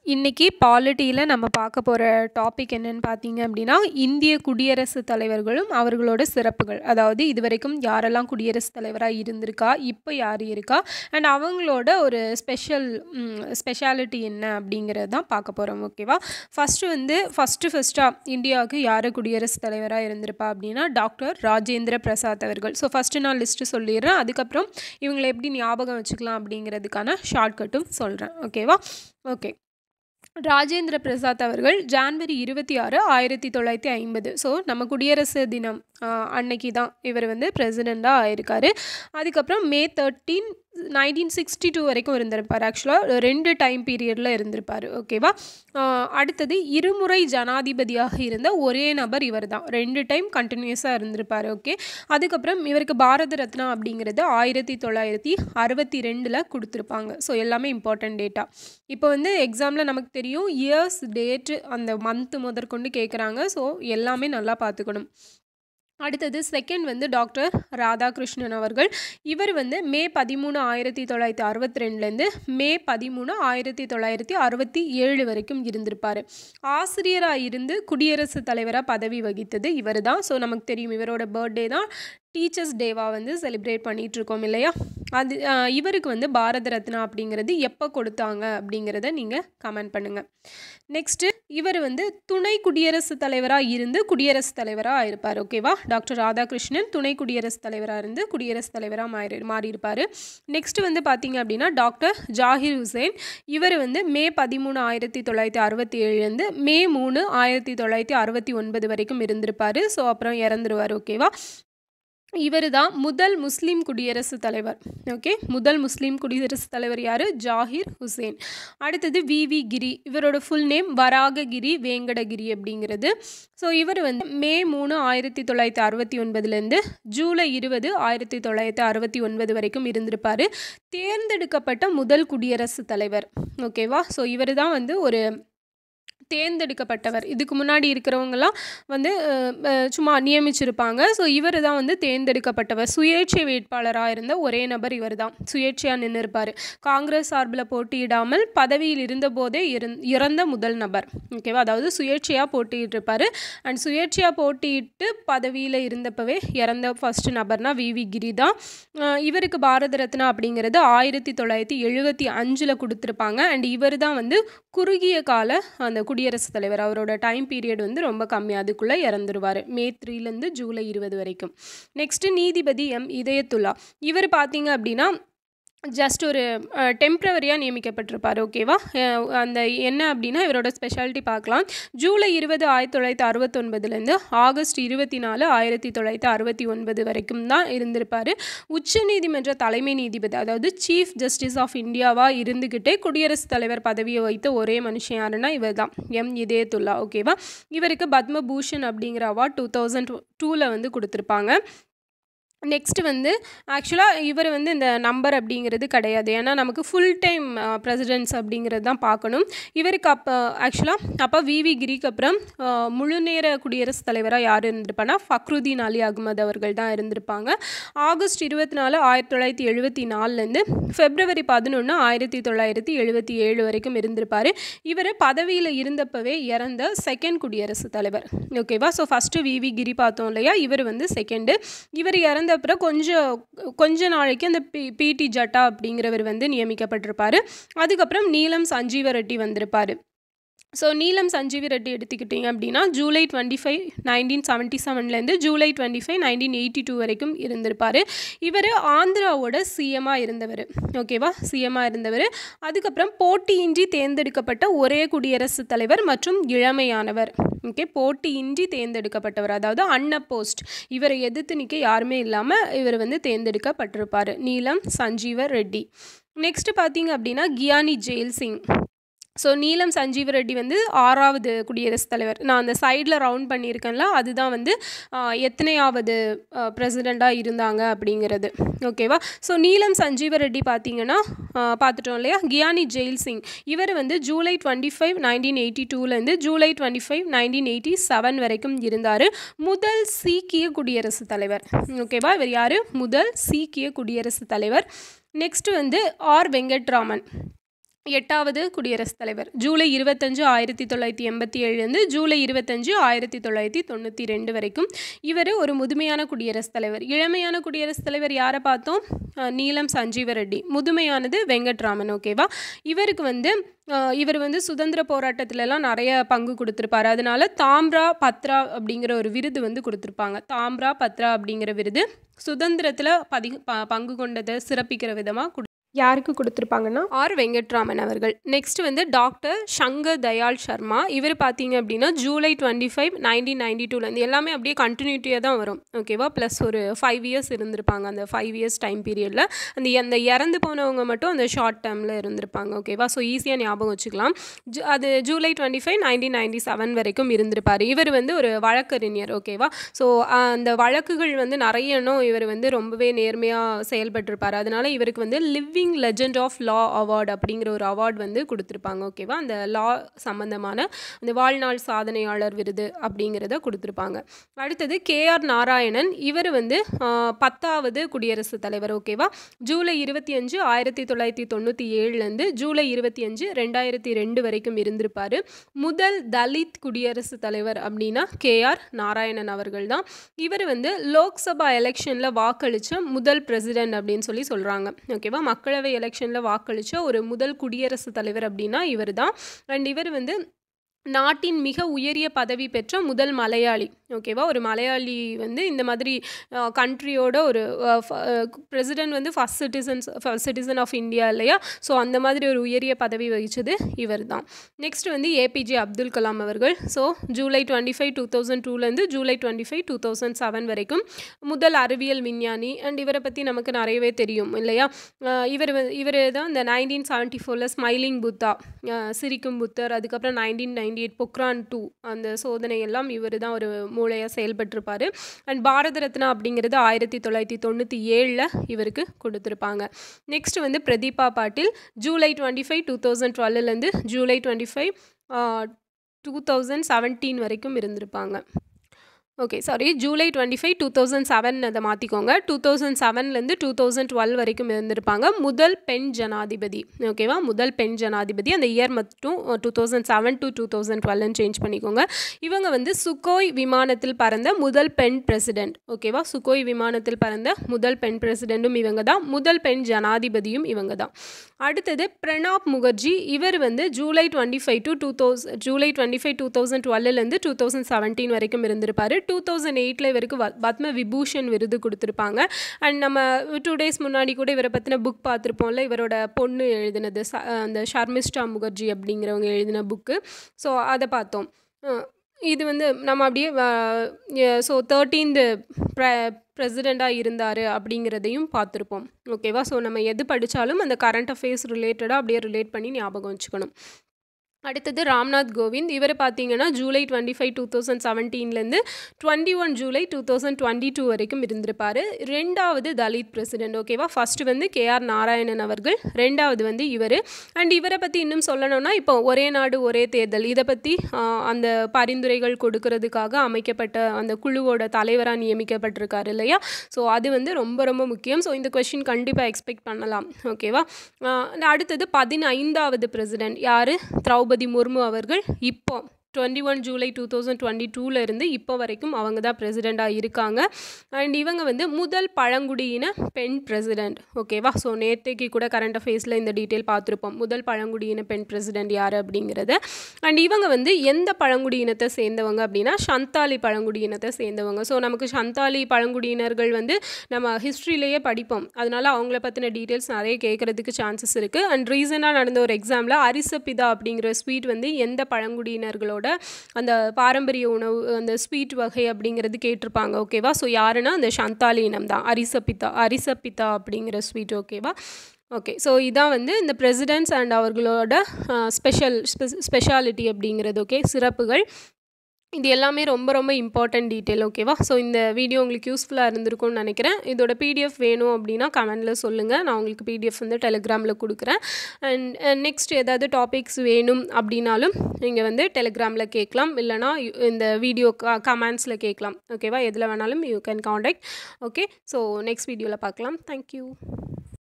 இன்னைக்கு பாலிட்டியில் நம்ம பார்க்க போகிற டாபிக் என்னன்னு பார்த்தீங்க அப்படின்னா இந்திய குடியரசுத் தலைவர்களும் அவர்களோட சிறப்புகள் அதாவது இது வரைக்கும் யாரெல்லாம் குடியரசுத் தலைவராக இருந்திருக்கா இப்போ யார் இருக்கா அண்ட் அவங்களோட ஒரு ஸ்பெஷல் ஸ்பெஷாலிட்டி என்ன அப்படிங்கிறது தான் பார்க்க போகிறோம் ஓகேவா ஃபஸ்ட்டு வந்து ஃபஸ்ட்டு ஃபஸ்ட்டாக இந்தியாவுக்கு யார் குடியரசுத் தலைவராக இருந்திருப்பா அப்படின்னா டாக்டர் ராஜேந்திர பிரசாத் அவர்கள் ஸோ ஃபஸ்ட்டு நான் லிஸ்ட்டு சொல்லிடுறேன் அதுக்கப்புறம் இவங்களை எப்படி ஞாபகம் வச்சுக்கலாம் அப்படிங்கிறதுக்கான ஷார்ட்கட்டும் சொல்கிறேன் ஓகேவா ஓகே ராஜேந்திர பிரசாத் அவர்கள் ஜான்வரி இருபத்தி ஆறு ஆயிரத்தி தொள்ளாயிரத்தி ஐம்பது ஸோ நம்ம குடியரசு தினம் அன்னைக்கு தான் இவர் வந்து பிரசிடெண்ட்டாக ஆயிருக்காரு அதுக்கப்புறம் May thirteen nineteen sixty two வரைக்கும் இருந்திருப்பார் ஆக்சுவலாக ரெண்டு டைம் பீரியடில் இருந்திருப்பார் ஓகேவா அடுத்தது இருமுறை ஜனாதிபதியாக இருந்த ஒரே நபர் இவர் தான் ரெண்டு டைம் கண்டினியூஸாக இருந்திருப்பார் ஓகே அதுக்கப்புறம் இவருக்கு பாரத ரத்னா அப்படிங்கிறது ஆயிரத்தி தொள்ளாயிரத்தி அறுபத்தி ரெண்டில் கொடுத்துருப்பாங்க ஸோ எல்லாமே இம்பார்ட்டன்ட் டேட்டா இப்போ வந்து எக்ஸாமில் நமக்கு தெரியும் இயர்ஸ் டேட்டு அந்த மந்த்து முதற்கொண்டு கேட்குறாங்க ஸோ எல்லாமே நல்லா பார்த்துக்கணும் அடுத்தது செகண்ட் வந்து டாக்டர் ராதாகிருஷ்ணன் அவர்கள் இவர் வந்து மே பதிமூணு ஆயிரத்தி தொள்ளாயிரத்தி அறுபத்தி ரெண்டுலேருந்து மே பதிமூணு ஆயிரத்தி தொள்ளாயிரத்தி அறுபத்தி ஏழு வரைக்கும் இருந்திருப்பார் ஆசிரியராக இருந்து குடியரசுத் தலைவராக பதவி வகித்தது இவர் தான் ஸோ நமக்கு தெரியும் இவரோட பர்த்டே தான் டீச்சர்ஸ் டேவாக வந்து செலிப்ரேட் பண்ணிகிட்ருக்கோம் இல்லையா அது இவருக்கு வந்து பாரத ரத்னா அப்படிங்கிறது எப்போ கொடுத்தாங்க அப்படிங்கிறத நீங்கள் கமெண்ட் பண்ணுங்கள் நெக்ஸ்ட்டு இவர் வந்து துணை குடியரசுத் தலைவராக இருந்து குடியரசுத் தலைவராக இருப்பார் ஓகேவா டாக்டர் ராதாகிருஷ்ணன் துணை குடியரசுத் தலைவராக இருந்து குடியரசுத் தலைவராக மாறி மாறியிருப்பார் நெக்ஸ்ட் வந்து பார்த்தீங்க அப்படின்னா டாக்டர் ஜாகிர் ஹுசேன் இவர் வந்து மே பதிமூணு ஆயிரத்தி தொள்ளாயிரத்தி அறுபத்தி ஏழுலேருந்து மே மூணு ஆயிரத்தி தொள்ளாயிரத்தி அறுபத்தி ஒன்பது வரைக்கும் இருந்திருப்பார் ஸோ அப்புறம் இறந்துருவார் ஓகேவா இவர் தான் முதல் முஸ்லீம் குடியரசுத் தலைவர் ஓகே முதல் முஸ்லீம் குடியரசுத் தலைவர் யார் ஜாகிர் ஹுசேன் அடுத்தது வி வி கிரி இவரோட ஃபுல் நேம் வராககிரி வேங்கடகிரி அப்படிங்கிறது ஸோ இவர் வந்து மே மூணு ஆயிரத்தி தொள்ளாயிரத்தி அறுபத்தி ஒன்பதுலேருந்து ஜூலை இருபது ஆயிரத்தி தொள்ளாயிரத்தி அறுபத்தி ஒன்பது வரைக்கும் இருந்திருப்பார் தேர்ந்தெடுக்கப்பட்ட முதல் குடியரசுத் தலைவர் ஓகேவா ஸோ இவர் தான் வந்து ஒரு தேர்ந்தெடுக்கப்பட்டவர் இதுக்கு முன்னாடி இருக்கிறவங்கலாம் வந்து சும்மா நியமிச்சிருப்பாங்க ஸோ இவர் தான் வந்து தேர்ந்தெடுக்கப்பட்டவர் சுயேட்சை வேட்பாளராக இருந்த ஒரே நபர் இவர் தான் சுயேட்சையாக நின்று இருப்பார் காங்கிரஸ் சார்பில் போட்டியிடாமல் பதவியில் இருந்தபோதே இருந் இறந்த முதல் நபர் ஓகேவா அதாவது சுயேட்சையாக போட்டியிட்டிருப்பார் அண்ட் சுயேட்சையாக போட்டியிட்டு பதவியில் இருந்தப்பவே இறந்த ஃபஸ்ட்டு நபர்னா வி வி கிரி தான் இவருக்கு பாரத ரத்னா அப்படிங்கிறது ஆயிரத்தி தொள்ளாயிரத்தி எழுபத்தி அஞ்சில் கொடுத்துருப்பாங்க அண்ட் இவர் தான் வந்து குறுகிய கால அந்த குடியரசுத் தலைவர் அவரோட டைம் பீரியட் வந்து ரொம்ப கம்மி அதுக்குள்ளே இறந்துருவார் மே த்ரீலேருந்து ஜூலை இருபது வரைக்கும் நெக்ஸ்ட்டு நீதிபதி எம் இதயத்துல்லா இவர் பார்த்தீங்க அப்படின்னா ஜஸ்ட் ஒரு டெம்ப்ரவரியாக நியமிக்கப்பட்டிருப்பார் ஓகேவா அந்த என்ன அப்படின்னா இவரோட ஸ்பெஷாலிட்டி பார்க்கலாம் ஜூலை இருபது ஆயிரத்தி தொள்ளாயிரத்தி அறுபத்தொன்பதுலேருந்து ஆகஸ்ட் இருபத்தி நாலு ஆயிரத்தி தொள்ளாயிரத்தி அறுபத்தி ஒன்பது வரைக்கும் தான் இருந்திருப்பார் உச்சநீதிமன்ற தலைமை நீதிபதி அதாவது சீஃப் ஜஸ்டிஸ் ஆஃப் இந்தியாவாக இருந்துக்கிட்டே குடியரசுத் தலைவர் பதவியை வைத்த ஒரே மனுஷன் யாருன்னா இவர் தான் எம் இதயத்துல்லா ஓகேவா இவருக்கு பத்மபூஷன் அப்படிங்கிற அவார்ட் டூ தௌசண்ட் டூவில் வந்து கொடுத்துருப்பாங்க நெக்ஸ்ட் வந்து ஆக்சுவலாக இவர் வந்து இந்த நம்பர் அப்படிங்கிறது கிடையாது ஏன்னா நமக்கு ஃபுல் டைம் பிரசிடென்ட்ஸ் அப்படிங்கிறது தான் பார்க்கணும் இவருக்கு அப்போ ஆக்சுவலாக அப்போ விவி கிரிக்கு அப்புறம் முழு நேர குடியரசுத் தலைவராக யார் இருந்திருப்பானா ஃபக்ருதீன் அலி அகமது அவர்கள் தான் இருந்திருப்பாங்க ஆகஸ்ட் இருபத்தி நாலு ஆயிரத்தி தொள்ளாயிரத்தி எழுபத்தி நாலுலேருந்து ஃபெப்ரவரி பதினொன்று ஆயிரத்தி தொள்ளாயிரத்தி எழுபத்தி ஏழு வரைக்கும் இருந்திருப்பார் இவர் பதவியில் இருந்தப்பவே இறந்த செகண்ட் குடியரசுத் தலைவர் ஓகேவா ஸோ ஃபஸ்ட்டு விவி கிரி பார்த்தோம் இல்லையா இவர் வந்து செகண்டு இவர் இறந்த அப்புறம் கொஞ்சம் கொஞ்ச நாளைக்கு அந்த பி பிடி ஜட்டா அப்படிங்கிறவர் வந்து நியமிக்கப்பட்டிருப்பார் அதுக்கப்புறம் நீலம் சஞ்சீவ ரெட்டி வந்திருப்பார் ஸோ நீலம் சஞ்சீவி ரெட்டி எடுத்துக்கிட்டிங்க அப்படின்னா July twenty five nineteen seventy செவன்லேருந்து July twenty five nineteen eighty two வரைக்கும் இருந்திருப்பார் இவர் ஆந்திராவோட சிஎம்மாக இருந்தவர் ஓகேவா சிஎம்மாக இருந்தவர் அதுக்கப்புறம் போட்டியின்றி தேர்ந்தெடுக்கப்பட்ட ஒரே குடியரசுத் தலைவர் மற்றும் இளமையானவர் ஓகே போட்டியின்றி தேர்ந்தெடுக்கப்பட்டவர் அதாவது அன்னப்போஸ்ட் இவரை எதிர்த்து நிற்க யாருமே இல்லாமல் இவர் வந்து தேர்ந்தெடுக்கப்பட்டிருப்பார் நீலம் சஞ்சீவ ரெட்டி நெக்ஸ்ட் பார்த்தீங்க அப்படின்னா கியானி ஜெயில் சிங் ஸோ நீலம் சஞ்சீவ ரெட்டி வந்து ஆறாவது குடியரசுத் தலைவர் நான் அந்த சைடில் ரவுண்ட் பண்ணியிருக்கேன்ல அதுதான் வந்து எத்தனையாவது பிரசிடெண்ட்டாக இருந்தாங்க அப்படிங்கிறது ஓகேவா ஸோ நீலம் சஞ்சீவ ரெட்டி பார்த்தீங்கன்னா பார்த்துட்டோம் இல்லையா கியானி ஜெயில் சிங் இவர் வந்து July twenty five nineteen eighty டூலேருந்து July twenty five nineteen eighty seven வரைக்கும் இருந்தார் முதல் சீக்கிய குடியரசுத் தலைவர் ஓகேவா இவர் யார் முதல் சீக்கிய குடியரசுத் தலைவர் நெக்ஸ்ட் வந்து ஆர் வெங்கட்ராமன் எட்டாவது குடியரசுத் தலைவர் ஜூலை இருபத்தஞ்சு ஆயிரத்தி தொள்ளாயிரத்தி எண்பத்தி ஏழுலேருந்து ஜூலை இருபத்தஞ்சு ஆயிரத்தி தொள்ளாயிரத்தி தொண்ணூற்றி ரெண்டு வரைக்கும் இவர் ஒரு முதுமையான குடியரசுத் தலைவர் இளமையான குடியரசுத் தலைவர் யாரை பார்த்தோம் அஹ் நீலம் சஞ்சீவ ரெட்டி முதுமையானது வெங்கட்ராமன் ஓகேவா இவருக்கு வந்து அஹ் இவர் வந்து சுதந்திர போராட்டத்திலலாம் நிறைய பங்கு கொடுத்துருப்பாரு அதனால தாம்ரா பத்ரா அப்படிங்கிற ஒரு விருது வந்து கொடுத்துருப்பாங்க தாம்ரா பத்ரா அப்படிங்கிற விருது சுதந்திரத்தில் பதி ப பங்கு கொண்டதை சிறப்பிக்கிற விதமாக கொடு யாருக்கு கொடுத்துருப்பாங்கன்னா ஆர் வெங்கட்ராமன் அவர்கள் நெக்ஸ்ட் வந்து டாக்டர் சங்கர் தயாள் சர்மா இவர் பார்த்தீங்க அப்படின்னா July twenty five nineteen ninety டூலேருந்து எல்லாமே அப்படியே கண்டினியூட்டியாக தான் வரும் ஓகேவா ப்ளஸ் ஒரு ஃபைவ் இயர்ஸ் இருந்திருப்பாங்க அந்த ஃபைவ் இயர்ஸ் டைம் பீரியடில் அந்த அந்த இறந்து போனவங்க மட்டும் அந்த ஷார்ட் டேர்மில் இருந்திருப்பாங்க ஓகேவா ஸோ ஈஸியாக ஞாபகம் வச்சுக்கலாம் ஜூ அது July twenty five nineteen ninety seven வரைக்கும் இருந்திருப்பார் இவர் வந்து ஒரு வழக்கறிஞர் ஓகேவா ஸோ அந்த வழக்குகள் வந்து நிறைய இன்னும் இவர் வந்து ரொம்பவே நேர்மையாக செயல்பட்டிருப்பார் அதனால இவருக்கு வந்து living legend of law award அப்படிங்கிற ஒரு அவார்டு வந்து கொடுத்துருப்பாங்க ஓகேவா அந்த லா சம்மந்தமான அந்த வாழ்நாள் சாதனையாளர் விருது அப்படிங்கிறத கொடுத்துருப்பாங்க அடுத்தது கேஆர் நாராயணன் இவர் வந்து ஆஹ், பத்தாவது குடியரசுத் தலைவர் ஓகேவா ஜூலை இருபத்தி அஞ்சு ஆயிரத்தி தொள்ளாயிரத்தி தொண்ணூற்றி ஏழுலேருந்து ஜூலை இருபத்தி அஞ்சு ரெண்டாயிரத்தி ரெண்டு வரைக்கும் இருந்திருப்பார் முதல் தலித் குடியரசுத் தலைவர் அப்படின்னா கேஆர் நாராயணன் அவர்கள் தான் இவர் வந்து லோக்சபா எலெக்ஷனில் வாக்களித்த முதல் பிரசிடென்ட் அப்படின்னு சொல்லி சொல்கிறாங்க ஓகேவா மக்களவை எலெக்ஷனில் வாக்களித்த ஒரு முதல் குடியரசுத் தலைவர் அப்படின்னா இவர் தான் அண்ட் இவர் வந்து நாட்டின் மிக உயரிய பதவி பெற்ற முதல் மலையாளி ஓகேவா ஒரு மலையாளி வந்து இந்த மாதிரி கண்ட்ரியோட ஒரு பிரசிடென்ட் வந்து first citizens citizen of India இல்லையா ஸோ அந்த மாதிரி ஒரு உயரிய பதவி வகிச்சது இவர் தான் நெக்ஸ்ட் வந்து ஏபிஜே அப்துல் கலாம் அவர்கள் so July twenty five two thousand டூலேருந்து July twenty five two thousand seven வரைக்கும் முதல் அறிவியல் விஞ்ஞானி அண்ட் இவரை பற்றி நமக்கு நிறையவே தெரியும் இல்லையா அஹ் இவர் வந்து இவர் தான் இந்த நைன்டீன் செவன்ட்டி ஃபோரில் ஸ்மைலிங் புத்தா அஹ் சிரிக்கும் புத்தர் அதுக்கப்புறம் nineteen ninety eight Pokhran two அந்த சோதனை எல்லாம் இவர் தான் ஒரு மூளையாக செயல்பட்டிருப்பார் அண்ட் பாரத ரத்னா அப்படிங்கிறது ஆயிரத்தி தொள்ளாயிரத்தி தொண்ணூற்றி ஏழில் இவருக்கு கொடுத்துருப்பாங்க நெக்ஸ்ட் வந்து Pratibha Patil July twenty five two thousand டுவெல்லேருந்து July twenty five two thousand seventeen வரைக்கும் இருந்திருப்பாங்க okay sorry July twenty five two thousand seven அதை மாற்றிக்கோங்க டூ தௌசண்ட் செவன்லேருந்து டூ தௌசண்ட் டுவெல் வரைக்கும் இருந்திருப்பாங்க முதல் பெண் ஜனாதிபதி ஓகேவா முதல் பெண் ஜனாதிபதி அந்த இயர் மட்டும் two thousand seven to two thousand டுவெல்னு சேஞ்ச் பண்ணிக்கோங்க இவங்க வந்து சுகோய் விமானத்தில் பறந்த முதல் பெண் பிரசிடென்ட் ஓகேவா சுகோய் விமானத்தில் பறந்த முதல் பெண் பிரசிடென்ட்டும் இவங்க தான் முதல் பெண் ஜனாதிபதியும் இவங்க தான் அடுத்தது பிரணாப் முகர்ஜி இவர் வந்து July twenty five to two thousand July twenty five two thousand டுவெல்லேருந்து டூ தௌசண்ட் செவன்டீன் வரைக்கும் இருந்திருப்பார் டூ தௌசண்ட் எயிட்டில் இவருக்கு வ- பத்ம விபூஷன் விருது கொடுத்துருப்பாங்க அண்ட் நம்ம டூ டேஸ் முன்னாடி கூட இவரை பற்றின புக் பார்த்துருப்போம்ல இவரோட பொண்ணு எழுதினது ச அந்த ஷர்மிஷ்டா முகர்ஜி அப்படிங்கிறவங்க எழுதின புக்கு ஸோ அதை பார்த்தோம் அஹ் இது வந்து நம்ம அப்படியே ஸோ தேர்ட்டீன்து ப்ர பிரசிடெண்ட்டாக இருந்தார் அப்படிங்கிறதையும் பார்த்துருப்போம் ஓகேவா ஸோ நம்ம எது படித்தாலும் அந்த கரண்ட் அஃபேர்ஸ் ரிலேட்டடாக அப்படியே ரிலேட் பண்ணி ஞாபகம் வச்சுக்கணும் அடுத்தது ராம்நாத் கோவிந்த் இவர் பார்த்தீங்கன்னா July twenty five two thousand செவன்டீன்லேருந்து twenty one July two thousand twenty two வரைக்கும் இருந்திருப்பார் ரெண்டாவது தலித் பிரசிடென்ட் ஓகேவா ஃபஸ்ட்டு வந்து கேஆர் நாராயணன் அவர்கள் ரெண்டாவது வந்து இவர் அண்ட் இவரை பற்றி இன்னும் சொல்லணும்னா இப்போ ஒரே நாடு ஒரே தேர்தல் இதை பற்றி அந்த பரிந்துரைகள் கொடுக்கறதுக்காக அமைக்கப்பட்ட அந்த குழுவோட தலைவராக நியமிக்கப்பட்டிருக்காரு இல்லையா ஸோ அது வந்து ரொம்ப ரொம்ப முக்கியம் ஸோ இந்த கொஷின் கண்டிப்பாக எக்ஸ்பெக்ட் பண்ணலாம் ஓகேவா அடுத்தது பதினைந்தாவது பிரசிடென்ட் யார் திரௌபதி முர்மு அவர்கள் இப்போ twenty one July two thousand twenty டூவில் இருந்து இப்போ வரைக்கும் அவங்க தான் பிரசிடெண்ட்டாக இருக்காங்க அண்ட் இவங்க வந்து முதல் பழங்குடியின பெண் பிரசிடெண்ட் ஓகேவா ஸோ நேற்றுக்கு கூட கரண்ட் அஃபேர்ஸில் இந்த டீட்டெயில் பார்த்துருப்போம் முதல் பழங்குடியின பெண் பிரசிடெண்ட் யார் அப்படிங்கிறத அண்ட் இவங்க வந்து எந்த பழங்குடியினத்தை சேர்ந்தவங்க அப்படின்னா சந்தாலி பழங்குடியினத்தை சேர்ந்தவங்க ஸோ நமக்கு சந்தாலி பழங்குடியினர்கள் வந்து நம்ம ஹிஸ்ட்ரியிலேயே படிப்போம் அதனால அவங்கள பற்றின டீட்டெயில்ஸ் நிறைய கேட்குறதுக்கு சான்சஸ் இருக்குது அண்ட் ரீசனாக நடந்த ஒரு எக்ஸாமில் அரிசப்பிதா அப்படிங்கிற ஸ்வீட் வந்து எந்த பழங்குடியினர்களோட அந்த பாரம்பரிய உணவு அந்த ஸ்வீட் வகை அப்படிங்கிறது கேட்டிருப்பாங்க ஓகேவா ஸோ யாருன்னா அந்த சந்தாலி இனம் தான் அரிசப்பித்தா அரிசப்பித்தா அப்படிங்கிற ஸ்வீட் ஓகேவா ஓகே ஸோ இதான் வந்து இந்த பிரசிடென்ட்ஸ் அண்ட் அவர்களோட ஸ்பெஷல் ஸ்பெஷாலிட்டி அப்படிங்கிறது ஓகே சிறப்புகள் இது எல்லாமே ரொம்ப ரொம்ப இம்பார்ட்டன்ட் டீட்டெயில் ஓகேவா ஸோ இந்த வீடியோ உங்களுக்கு யூஸ்ஃபுல்லாக இருந்திருக்கும்னு நினைக்கிறேன் இதோட பிடிஎஃப் வேணும் அப்படின்னா கமெண்டில் சொல்லுங்கள் நான் உங்களுக்கு பிடிஎஃப் வந்து டெலிகிராமில் கொடுக்குறேன் அண்ட் நெக்ஸ்ட் ஏதாவது டாபிக்ஸ் வேணும் அப்படின்னாலும் நீங்கள் வந்து டெலிகிராமில் கேட்கலாம் இல்லைனா இந்த வீடியோ கமெண்ட்ஸில் கேட்கலாம் ஓகேவா எதில் வேணாலும் you can contact okay so next வீடியோவில் பார்க்கலாம் தேங்க்யூ